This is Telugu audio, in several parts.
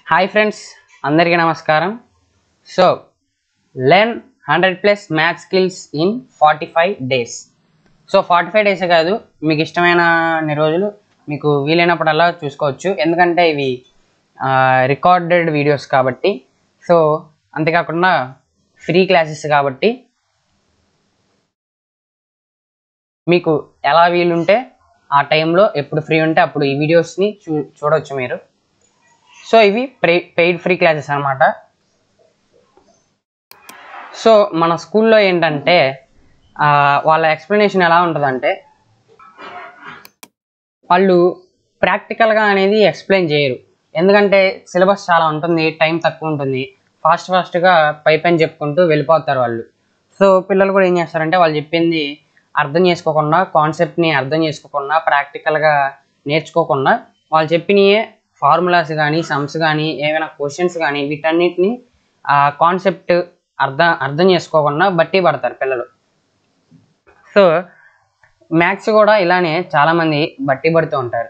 హాయ్ ఫ్రెండ్స్ అందరికీ నమస్కారం so learn hundred plus maths skills in forty five days so forty five days కాదు మీకు ఇష్టమైన అన్ని రోజులు మీకు వీలైనప్పుడల్లా చూసుకోవచ్చు ఎందుకంటే ఇవి రికార్డెడ్ వీడియోస్ కాబట్టి సో అంతేకాకుండా ఫ్రీ క్లాసెస్ కాబట్టి మీకు ఎలా వీలుంటే ఆ టైంలో ఎప్పుడు ఫ్రీ ఉంటే అప్పుడు ఈ వీడియోస్ని చూ చూడవచ్చు మీరు సో ఇవి పెయిడ్ ఫ్రీ క్లాసెస్ అనమాట సో మన స్కూల్లో ఏంటంటే ఆ, వాళ్ళ ఎక్స్ప్లెనేషన్ ఎలా ఉంటుందంటే వాళ్ళు ప్రాక్టికల్గా అనేది ఎక్స్ప్లెయిన్ చేయరు ఎందుకంటే సిలబస్ చాలా ఉంటుంది టైం తక్కువ ఉంటుంది ఫాస్ట్ ఫాస్ట్గా పై పైన చెప్పుకుంటూ వెళ్ళిపోతారు వాళ్ళు సో పిల్లలు కూడా ఏం చేస్తారంటే వాళ్ళు చెప్పింది అర్థం చేసుకోకుండా కాన్సెప్ట్ని అర్థం చేసుకోకుండా ప్రాక్టికల్గా నేర్చుకోకుండా వాళ్ళు చెప్పినయే ఫార్ములాస్ కానీ సమ్స్ కానీ ఏమైనా క్వశ్చన్స్ కానీ వీటన్నిటిని ఆ కాన్సెప్ట్ అర్థం అర్థం చేసుకోకుండా బట్టి పడతారు పిల్లలు సో మ్యాథ్స్ కూడా ఇలానే చాలామంది బట్టి పడుతూ ఉంటారు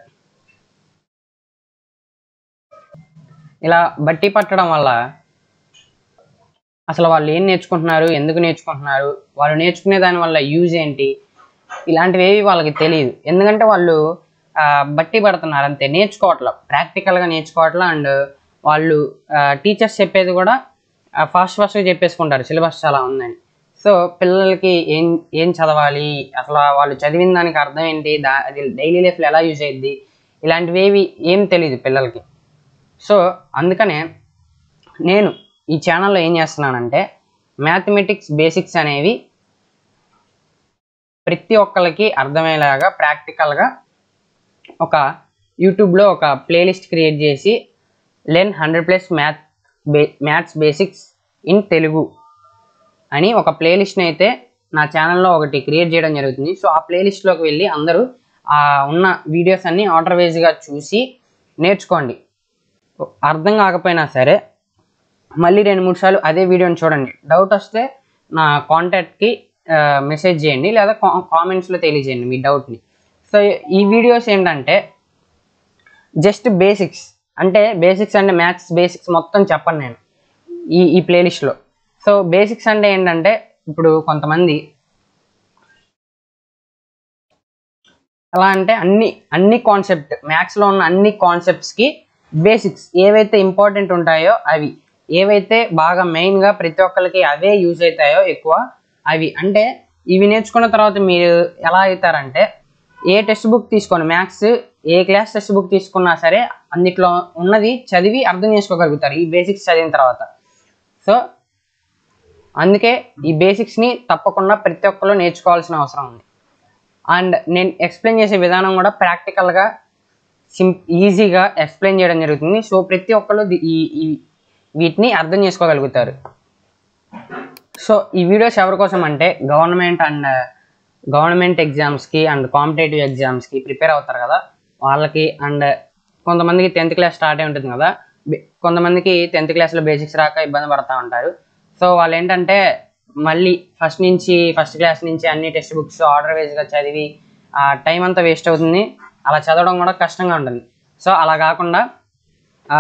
ఇలా బట్టి పట్టడం వల్ల అసలు వాళ్ళు ఏం నేర్చుకుంటున్నారు ఎందుకు నేర్చుకుంటున్నారు వాళ్ళు నేర్చుకునే దాని వల్ల యూజ్ ఏంటి ఇలాంటివి ఏవి వాళ్ళకి తెలియదు ఎందుకంటే వాళ్ళు ఆ, బట్టి పడుతున్నారు అంతే నేర్చుకోవట్ల ప్రాక్టికల్గా నేర్చుకోవట్ల అండ్ వాళ్ళు టీచర్స్ చెప్పేది కూడా ఫాస్ట్ ఫాస్ట్గా చెప్పేసుకుంటారు సిలబస్ చాలా ఉందని సో పిల్లలకి ఏం ఏం చదవాలి అసలు వాళ్ళు చదివిన దానికి అర్థం ఏంటి దా అది డైలీ లైఫ్లో ఎలా యూజ్ అయ్యిద్ది ఇలాంటివి ఏవి ఏం తెలియదు పిల్లలకి సో అందుకనే నేను ఈ ఛానల్లో ఏం చేస్తున్నానంటే మ్యాథమెటిక్స్ బేసిక్స్ అనేవి ప్రతి ఒక్కరికి అర్థమయ్యేలాగా ప్రాక్టికల్గా ఒక యూట్యూబ్లో ఒక ప్లేలిస్ట్ క్రియేట్ చేసి లెర్న్ హండ్రెడ్ ప్లస్ మ్యాథ్ బే మ్యాథ్స్ బేసిక్స్ ఇన్ తెలుగు అని ఒక ప్లేలిస్ట్ని అయితే నా ఛానల్లో ఒకటి క్రియేట్ చేయడం జరుగుతుంది సో ఆ ప్లేలిస్ట్లోకి వెళ్ళి అందరూ ఆ ఉన్న వీడియోస్ అన్ని ఆర్డర్ వైజ్గా చూసి నేర్చుకోండి అర్థం కాకపోయినా సరే మళ్ళీ రెండు మూడు సార్లు అదే వీడియోని చూడండి డౌట్ వస్తే నా కాంటాక్ట్కి మెసేజ్ చేయండి లేదా కామెంట్స్లో తెలియజేయండి మీ డౌట్ని సో ఈ వీడియోస్ ఏంటంటే జస్ట్ బేసిక్స్ అంటే బేసిక్స్ అంటే మ్యాథ్స్ బేసిక్స్ మొత్తం చెప్పను నేను ఈ ఈ ప్లేలిస్ట్లో సో బేసిక్స్ అంటే ఏంటంటే ఇప్పుడు కొంతమంది ఎలా అంటే అన్ని అన్ని కాన్సెప్ట్ మ్యాథ్స్లో ఉన్న అన్ని కాన్సెప్ట్స్కి బేసిక్స్ ఏవైతే ఇంపార్టెంట్ ఉంటాయో అవి ఏవైతే బాగా మెయిన్గా ప్రతి ఒక్కరికి అవే యూజ్ అవుతాయో ఎక్కువ అవి అంటే ఇవి నేర్చుకున్న తర్వాత మీరు ఎలా అవుతారంటే ఏ టెక్స్ట్ బుక్ తీసుకోండి మ్యాథ్స్ ఏ క్లాస్ టెక్స్ట్ బుక్ తీసుకున్నా సరే అందులో ఉన్నది చదివి అర్థం చేసుకోగలుగుతారు ఈ బేసిక్స్ చదివిన తర్వాత సో అందుకే ఈ బేసిక్స్ని తప్పకుండా ప్రతి ఒక్కరు నేర్చుకోవాల్సిన అవసరం ఉంది అండ్ నేను ఎక్స్ప్లెయిన్ చేసే విధానం కూడా ప్రాక్టికల్గా సిం ఈజీగా ఎక్స్ప్లెయిన్ చేయడం జరుగుతుంది సో ప్రతి ఒక్కరు ది- ఈ ఈ వీటిని అర్థం చేసుకోగలుగుతారు సో ఈ వీడియోస్ ఎవరి కోసం అంటే గవర్నమెంట్ అండ్ గవర్నమెంట్ ఎగ్జామ్స్కి అండ్ కాంపిటేటివ్ ఎగ్జామ్స్కి ప్రిపేర్ అవుతారు కదా వాళ్ళకి అండ్ కొంతమందికి టెన్త్ క్లాస్ స్టార్ట్ అయి ఉంటుంది కదా బే- కొంతమందికి టెన్త్ క్లాస్లో బేసిక్స్ రాక ఇబ్బంది పడతా ఉంటారు సో వాళ్ళు ఏంటంటే మళ్ళీ ఫస్ట్ నుంచి ఫస్ట్ క్లాస్ నుంచి అన్ని టెక్స్ట్ బుక్స్ ఆర్డర్ వైజ్గా చదివి ఆ టైం అంతా వేస్ట్ అవుతుంది అలా చదవడం కూడా కష్టంగా ఉంటుంది సో అలా కాకుండా ఆ,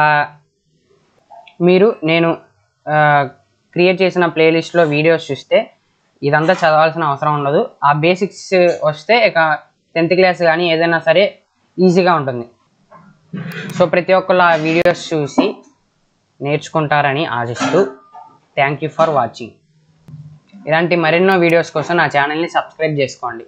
మీరు నేను క్రియేట్ చేసిన ప్లేలిస్ట్లో వీడియోస్ చూస్తే ఇదంతా చదవాల్సిన అవసరం ఉండదు ఆ బేసిక్స్ వస్తే ఇక టెన్త్ క్లాస్ కానీ ఏదైనా సరే ఈజీగా ఉంటుంది సో ప్రతి ఒక్కళ్ళు ఆ వీడియోస్ చూసి నేర్చుకుంటారని ఆశిస్తూ థ్యాంక్ యూ ఫర్ వాచింగ్ ఇలాంటి మరెన్నో వీడియోస్ కోసం నా ఛానల్ని సబ్స్క్రైబ్ చేసుకోండి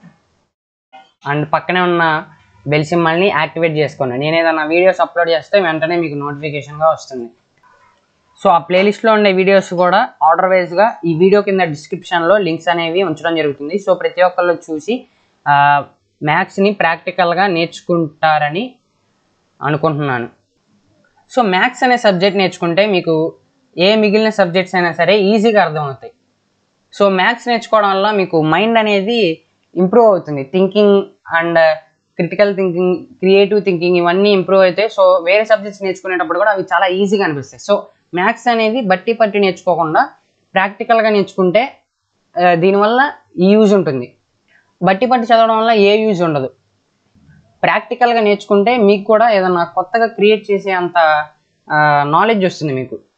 అండ్ పక్కనే ఉన్న బెల్ సింబల్ని యాక్టివేట్ చేసుకోండి నేను ఏదైనా వీడియోస్ అప్లోడ్ చేస్తే వెంటనే మీకు నోటిఫికేషన్గా వస్తుంది సో ఆ ప్లేలిస్ట్లో ఉండే వీడియోస్ కూడా ఆర్డర్ వైజ్గా ఈ వీడియో కింద డిస్క్రిప్షన్లో లింక్స్ అనేవి ఉంచడం జరుగుతుంది సో ప్రతి ఒక్కళ్ళు చూసి మ్యాథ్స్ని ప్రాక్టికల్గా నేర్చుకుంటారని అనుకుంటున్నాను సో మ్యాథ్స్ అనే సబ్జెక్ట్ నేర్చుకుంటే మీకు ఏ మిగిలిన సబ్జెక్ట్స్ అయినా సరే ఈజీగా అర్థమవుతాయి సో మ్యాథ్స్ నేర్చుకోవడం వల్ల మీకు మైండ్ అనేది ఇంప్రూవ్ అవుతుంది thinking and critical thinking creative thinking ఇవన్నీ ఇంప్రూవ్ అవుతాయి సో వేరే సబ్జెక్ట్స్ నేర్చుకునేటప్పుడు కూడా అవి చాలా ఈజీగా అనిపిస్తాయి సో మ్యాథ్స్ అనేది బట్టి పట్టి నేర్చుకోకుండా ప్రాక్టికల్గా నేర్చుకుంటే ఆ, దీనివల్ల ఈ యూజ్ ఉంటుంది బట్టి పట్టి చదవడం వల్ల ఏ యూజ్ ఉండదు ప్రాక్టికల్గా నేర్చుకుంటే మీకు కూడా ఏదన్నా కొత్తగా క్రియేట్ చేసే అంత నాలెడ్జ్ వస్తుంది మీకు